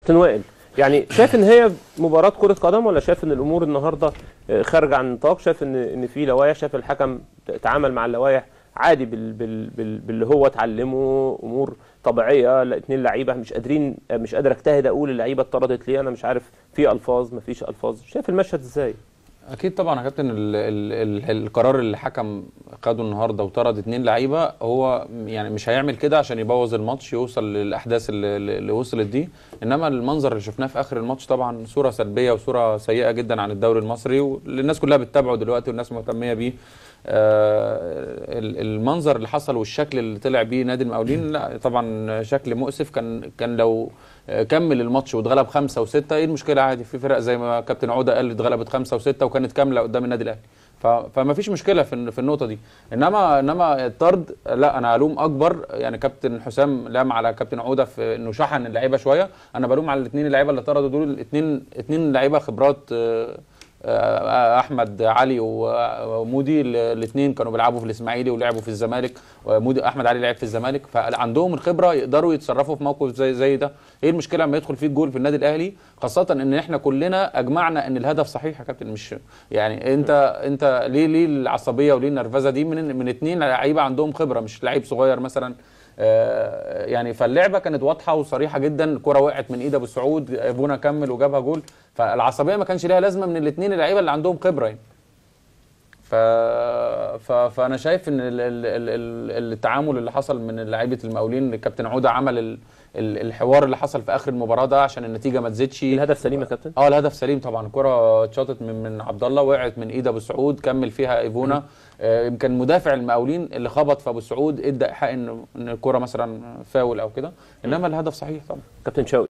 كابتن وائل يعني شايف ان هي مباراه كره قدم ولا شايف ان الامور النهارده آه، خارجه عن النطاق شايف ان ان في لوائح شايف الحكم تعامل مع اللوائح عادي بال بال بال باللي هو اتعلمه امور طبيعيه لا اتنين لعيبه مش قادرين آه، مش قادر اجتهد اقول اللعيبه اتطردت ليه انا مش عارف في الفاظ مفيش الفاظ شايف المشهد ازاي اكيد طبعا يا كابتن ال ال ال القرار اللي الحكم خده النهارده وطرد اتنين لعيبه هو يعني مش هيعمل كده عشان يبوظ الماتش يوصل للاحداث اللي, اللي وصلت دي انما المنظر اللي شفناه في اخر الماتش طبعا صوره سلبيه وصوره سيئه جدا عن الدوري المصري واللي الناس كلها بتتابعه دلوقتي والناس مهتميه بيه آه ال- المنظر اللي حصل والشكل اللي طلع بيه نادي المقاولين لا طبعا شكل مؤسف كان كان لو آه، كمل الماتش واتغلب خمسه وسته ايه المشكله عادي في فرق زي ما كابتن عوده قال اتغلبت خمسه وسته وكانت كامله قدام النادي الاهلي ف- فما فيش مشكله في الن- في النقطه دي انما انما الطرد لا انا الوم اكبر يعني كابتن حسام لام على كابتن عوده في انه شحن اللعيبه شويه انا بلوم على الاثنين اللعيبه اللي طردوا دول الاثنين اثنين لعيبه خبرات آه، آه، احمد علي و- ومودي الاثنين كانوا بيلعبوا في الاسماعيلي ولعبوا في الزمالك ومودي احمد علي لعب في الزمالك فعندهم الخبره يقدروا يتصرفوا في موقف زي زي ده ايه المشكله لما يدخل فيه الجول في النادي الاهلي خاصه ان احنا كلنا اجمعنا ان الهدف صحيح يا كابتن مش يعني انت انت ليه ليه العصبيه وليه النرفزه دي من من اثنين لعيبه عندهم خبره مش لعيب صغير مثلا آه، يعني فاللعبه كانت واضحه وصريحه جدا الكره وقعت من ايد ابو سعود ابونا كمل وجابها جول فالعصبيه ما كانش ليها لازمه من الاثنين اللعيبه اللي عندهم خبره يعني ف... ف... فانا شايف ان ال... ال... ال... ال- التعامل اللي حصل من لعيبه المقاولين الكابتن عوده عمل ال... ال- الحوار اللي حصل في اخر المباراه ده عشان النتيجه ما تزيدش الهدف سليم يا كابتن اه الهدف سليم طبعا الكره اتشاطت من من عبد الله وقعت من ايد ابو سعود كمل فيها ايفونا آه، يمكن مدافع المقاولين اللي خبط في ابو سعود ادى ايحاء ان ان الكره مثلا فاول او كده انما الهدف صحيح طبعا كابتن شوقي